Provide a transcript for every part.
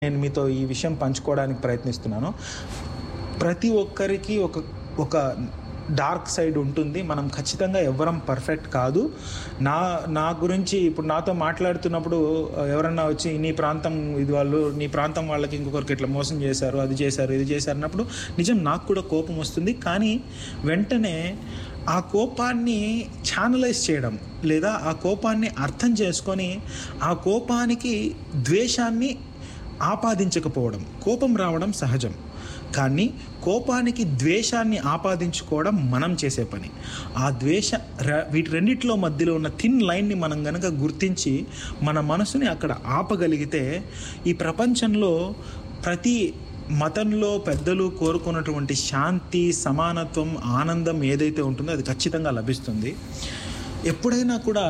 నేను మీతో ఈ విషయం పంచుకోవడానికి ప్రయత్నిస్తున్నాను ప్రతి ఒక్కరికి ఒక ఒక డార్క్ సైడ్ ఉంటుంది మనం ఖచ్చితంగా ఎవ్వరం పర్ఫెక్ట్ కాదు నా నా గురించి ఇప్పుడు నాతో మాట్లాడుతున్నప్పుడు ఆ, ఎవరన్నా వచ్చి నీ ప్రాంతం ఇది వాళ్ళు నీ ప్రాంతం వాళ్ళకి ఇంకొకరికి ఇట్లా మోసం చేశారు అది చేశారు ఇది చేశారు అన్నప్పుడు నిజం నాకు కూడా కోపం వస్తుంది కానీ వెంటనే ఆ కోపాన్ని ఛానలైజ్ చేయడం లేదా ఆ కోపాన్ని అర్థం చేసుకొని ఆ కోపానికి ద్వేషాన్ని ఆపాదించకపోవడం కోపం రావడం సహజం కానీ కోపానికి ద్వేషాన్ని ఆపాదించుకోవడం మనం చేసే పని ఆ ద్వేష ర- వీటి రెండిట్లో మధ్యలో ఉన్న థిన్ లైన్ని మనం గనక గుర్తించి మన మనసుని అక్కడ ఆపగలిగితే ఈ ప్రపంచంలో ప్రతి మతంలో పెద్దలు కోరుకున్నటువంటి శాంతి సమానత్వం ఆనందం ఏదైతే ఉంటుందో అది ఖచ్చితంగా లభిస్తుంది ఎప్పుడైనా కూడా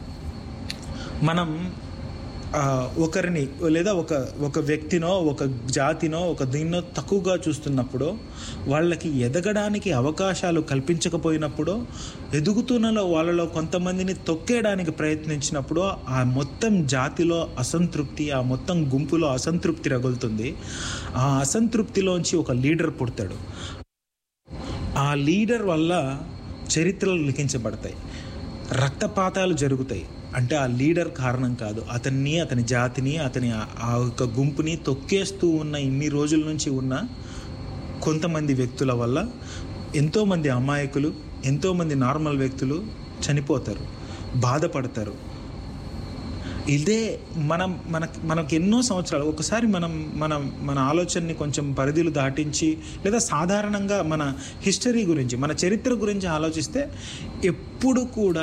మనం ఆ, ఒకరిని లేదా ఒక ఒక వ్యక్తినో ఒక జాతినో ఒక దీన్నో తక్కువగా చూస్తున్నప్పుడు వాళ్ళకి ఎదగడానికి అవకాశాలు కల్పించకపోయినప్పుడు ఎదుగుతున్న వాళ్ళలో కొంతమందిని తొక్కేయడానికి ప్రయత్నించినప్పుడు ఆ మొత్తం జాతిలో అసంతృప్తి ఆ మొత్తం గుంపులో అసంతృప్తి రగులుతుంది ఆ అసంతృప్తిలోంచి ఒక లీడర్ పుడతాడు ఆ లీడర్ వల్ల చరిత్రలు లిఖించబడతాయి రక్తపాతాలు జరుగుతాయి అంటే ఆ లీడర్ కారణం కాదు అతన్ని అతని జాతిని అతని ఆ- ఆ యొక్క గుంపుని తొక్కేస్తూ ఉన్న ఇన్ని రోజుల నుంచి ఉన్న కొంతమంది వ్యక్తుల వల్ల ఎంతోమంది అమాయకులు ఎంతోమంది నార్మల్ వ్యక్తులు చనిపోతారు బాధపడతారు ఇదే మనం మనకి మనకి ఎన్నో సంవత్సరాలు ఒకసారి మనం మనం మన ఆలోచనని కొంచెం పరిధులు దాటించి లేదా సాధారణంగా మన హిస్టరీ గురించి మన చరిత్ర గురించి ఆలోచిస్తే ఎప్పుడు కూడా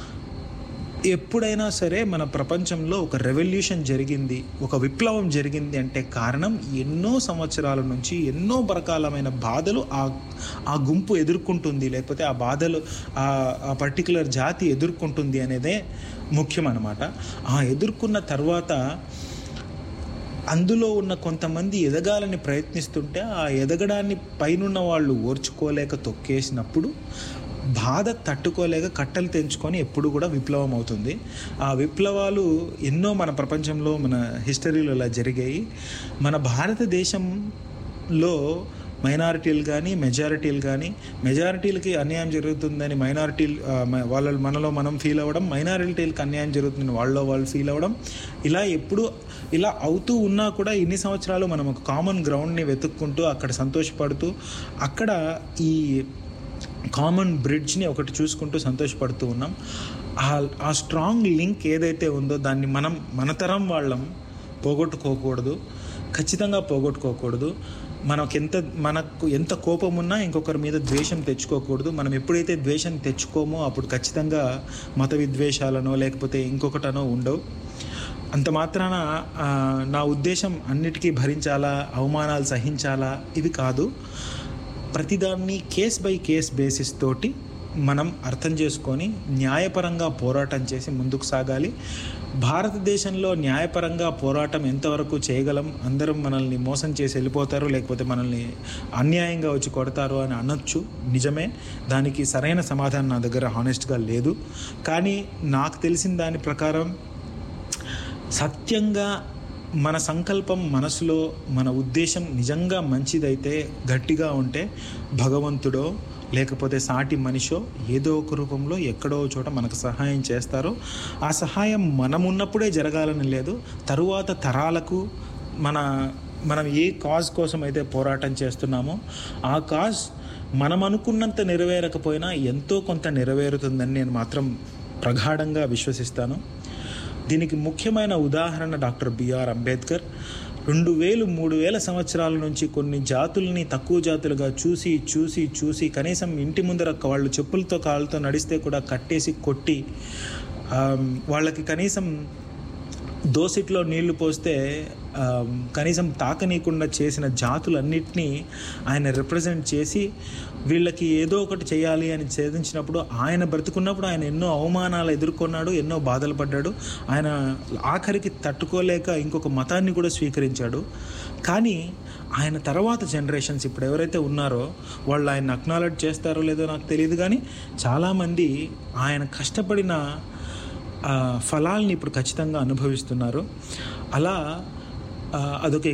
ఎప్పుడైనా సరే మన ప్రపంచంలో ఒక రెవల్యూషన్ జరిగింది ఒక విప్లవం జరిగింది అంటే కారణం ఎన్నో సంవత్సరాల నుంచి ఎన్నో రకాలమైన బాధలు ఆ ఆ గుంపు ఎదుర్కొంటుంది లేకపోతే ఆ బాధలు ఆ ఆ పర్టికులర్ జాతి ఎదుర్కొంటుంది అనేదే ముఖ్యం అన్నమాట ఆ ఎదుర్కొన్న తర్వాత అందులో ఉన్న కొంతమంది ఎదగాలని ప్రయత్నిస్తుంటే ఆ ఎదగడాన్ని పైనున్న వాళ్ళు ఓర్చుకోలేక తొక్కేసినప్పుడు బాధ తట్టుకోలేక కట్టలు తెంచుకొని ఎప్పుడు కూడా విప్లవం అవుతుంది ఆ విప్లవాలు ఎన్నో మన ప్రపంచంలో మన హిస్టరీలో ఇలా జరిగాయి మన భారతదేశంలో మైనారిటీలు కానీ మెజారిటీలు కానీ మెజారిటీలకి అన్యాయం జరుగుతుందని మైనారిటీలు ఆ, మ- వాళ్ళ మనలో మనం ఫీల్ అవ్వడం మైనారిటీలకు అన్యాయం జరుగుతుందని వాళ్ళలో వాళ్ళు ఫీల్ అవ్వడం ఇలా ఎప్పుడు ఇలా అవుతూ ఉన్నా కూడా ఇన్ని సంవత్సరాలు మనం ఒక కామన్ గ్రౌండ్ని వెతుక్కుంటూ అక్కడ సంతోషపడుతూ అక్కడ ఈ కామన్ బ్రిడ్జ్ని ఒకటి చూసుకుంటూ సంతోషపడుతూ ఉన్నాం ఆ ఆ స్ట్రాంగ్ లింక్ ఏదైతే ఉందో దాన్ని మనం మన తరం వాళ్ళం పోగొట్టుకోకూడదు ఖచ్చితంగా పోగొట్టుకోకూడదు మనకు ఎంత మనకు ఎంత కోపం ఉన్నా ఇంకొకరి మీద ద్వేషం తెచ్చుకోకూడదు మనం ఎప్పుడైతే ద్వేషం తెచ్చుకోమో అప్పుడు ఖచ్చితంగా మత విద్వేషాలనో లేకపోతే ఇంకొకటనో ఉండవు అంత మాత్రాన ఆ, నా ఉద్దేశం అన్నిటికీ భరించాలా అవమానాలు సహించాలా ఇవి కాదు ప్రతిదాన్ని కేస్ బై కేస్ బేసిస్ తోటి మనం అర్థం చేసుకొని న్యాయపరంగా పోరాటం చేసి ముందుకు సాగాలి భారతదేశంలో న్యాయపరంగా పోరాటం ఎంతవరకు చేయగలం అందరం మనల్ని మోసం చేసి వెళ్ళిపోతారు లేకపోతే మనల్ని అన్యాయంగా వచ్చి కొడతారు అని అనొచ్చు నిజమే దానికి సరైన సమాధానం నా దగ్గర హానెస్ట్గా లేదు కానీ నాకు తెలిసిన దాని ప్రకారం సత్యంగా మన సంకల్పం మనసులో మన ఉద్దేశం నిజంగా మంచిదైతే గట్టిగా ఉంటే భగవంతుడో లేకపోతే సాటి మనిషో ఏదో ఒక రూపంలో ఎక్కడో ఒక చోట మనకు సహాయం చేస్తారో ఆ సహాయం మనం ఉన్నప్పుడే జరగాలని లేదు తరువాత తరాలకు మన మనం ఏ కాజ్ కోసం అయితే పోరాటం చేస్తున్నామో ఆ కాజ్ మనం అనుకున్నంత నెరవేరకపోయినా ఎంతో కొంత నెరవేరుతుందని నేను మాత్రం ప్రగాఢంగా విశ్వసిస్తాను దీనికి ముఖ్యమైన ఉదాహరణ డాక్టర్ బిఆర్ అంబేద్కర్ రెండు వేలు మూడు వేల సంవత్సరాల నుంచి కొన్ని జాతుల్ని తక్కువ జాతులుగా చూసి చూసి చూసి కనీసం ఇంటి ముందర వాళ్ళు చెప్పులతో కాళ్ళతో నడిస్తే కూడా కట్టేసి కొట్టి ఆ, వాళ్ళకి కనీసం దోసిట్లో నీళ్లు పోస్తే ఆ, కనీసం తాకనీయకుండా చేసిన జాతులన్నిటినీ ఆయన రిప్రజెంట్ చేసి వీళ్ళకి ఏదో ఒకటి చేయాలి అని ఛేదించినప్పుడు ఆయన బ్రతుకున్నప్పుడు ఆయన ఎన్నో అవమానాలు ఎదుర్కొన్నాడు ఎన్నో బాధలు పడ్డాడు ఆయన ఆఖరికి తట్టుకోలేక ఇంకొక మతాన్ని కూడా స్వీకరించాడు కానీ ఆయన తర్వాత జనరేషన్స్ ఇప్పుడు ఎవరైతే ఉన్నారో వాళ్ళు ఆయన అక్నాలెడ్జ్ చేస్తారో లేదో నాకు తెలియదు కానీ చాలామంది ఆయన కష్టపడిన ఆ, ఫలాల్ని ఇప్పుడు ఖచ్చితంగా అనుభవిస్తున్నారు అలా ఆ, అదొక